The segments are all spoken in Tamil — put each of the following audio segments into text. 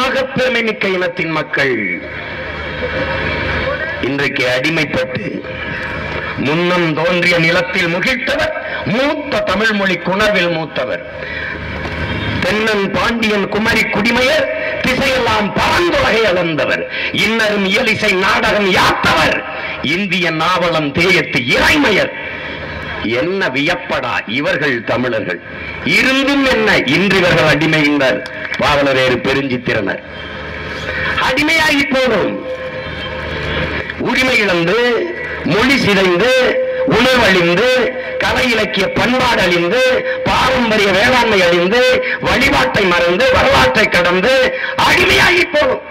ஆக பெருமை மிக்க இனத்தின் மக்கள் இன்றைக்கு அடிமைப்பட்டு முன்னம் தோன்றிய நிலத்தில் முகிழ்த்தவர் மூத்த தமிழ் மொழி குணர்வில் மூத்தவர் தென்னன் பாண்டியன் குமரி குடிமையர் திசையெல்லாம் பரந்துலகை அளந்தவர் இன்னரும் இயலிசை நாடகம் யாத்தவர் இந்திய நாவலம் தேயத்து இறைமையர் என்ன வியப்படா இவர்கள் தமிழர்கள் இருந்தும் என்ன இன்று இவர்கள் அடிமையினர் பாவலரேறு பெருஞ்சித்திரனர் அடிமையாகி போதும் உரிமை இழந்து மொழி சிதைந்து உணர்வழிந்து கலை இலக்கிய பண்பாடு அழிந்து பாரம்பரிய வேளாண்மை அழிந்து வழிபாட்டை மறந்து வரலாற்றை கடந்து அடிமையாகி போகும்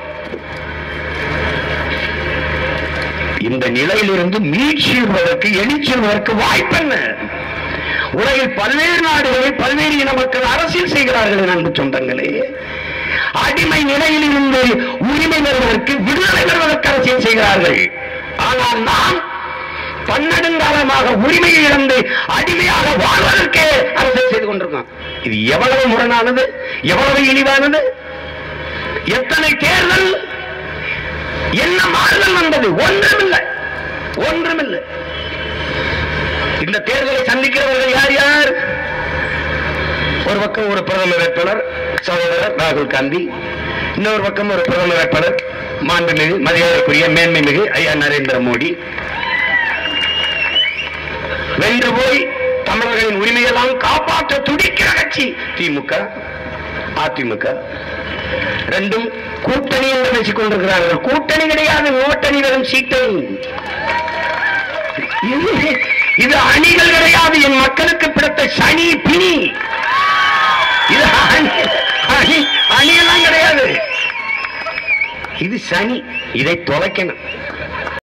இந்த நிலையிலிருந்து மீட்சிடுவதற்கு எழுச்சிடுவதற்கு வாய்ப்பென்ன உலகில் பல்வேறு நாடுகளில் பல்வேறு இன மக்கள் அரசியல் செய்கிறார்கள் என் அன்பு சொந்தங்களே அடிமை நிலையில் இருந்து உரிமை பெறுவதற்கு விடுதலை பெறுவதற்கு அரசியல் செய்கிறார்கள் ஆனால் நாம் பன்னெடுங்காலமாக உரிமையை இழந்து அடிமையாக வாழ்வதற்கே அரசியல் செய்து கொண்டிருக்கோம் இது எவ்வளவு முரணானது எவ்வளவு இழிவானது எத்தனை தேர்தல் என்ன மாறுதல் வந்தது ஒன்றுமில்லை ஒன்றுமில்லை இந்த தேர்தலை சந்திக்கிறவர்கள் யார் யார் ஒரு பக்கம் ஒரு பிரதமர் வேட்பாளர் சகோதரர் ராகுல் காந்தி இன்னொரு பக்கம் ஒரு பிரதமர் வேட்பாளர் மாண்புமிகு மரியாதைக்குரிய மேன்மை மிகு ஐயா நரேந்திர மோடி வென்று போய் தமிழர்களின் உரிமையெல்லாம் காப்பாற்ற துடிக்கிற கட்சி திமுக அதிமுக ரெண்டும் கூட்டணி என்று பேசிக் கொண்டிருக்கிறார்கள் கூட்டணி கிடையாது ஓட்டணி வெறும் சீட்டணி இது இது அணிகள் கிடையாது என் மக்களுக்கு பிடித்த சனி பிணி இது அணி அணி அணியெல்லாம் கிடையாது இது சனி இதை தொலைக்கணும்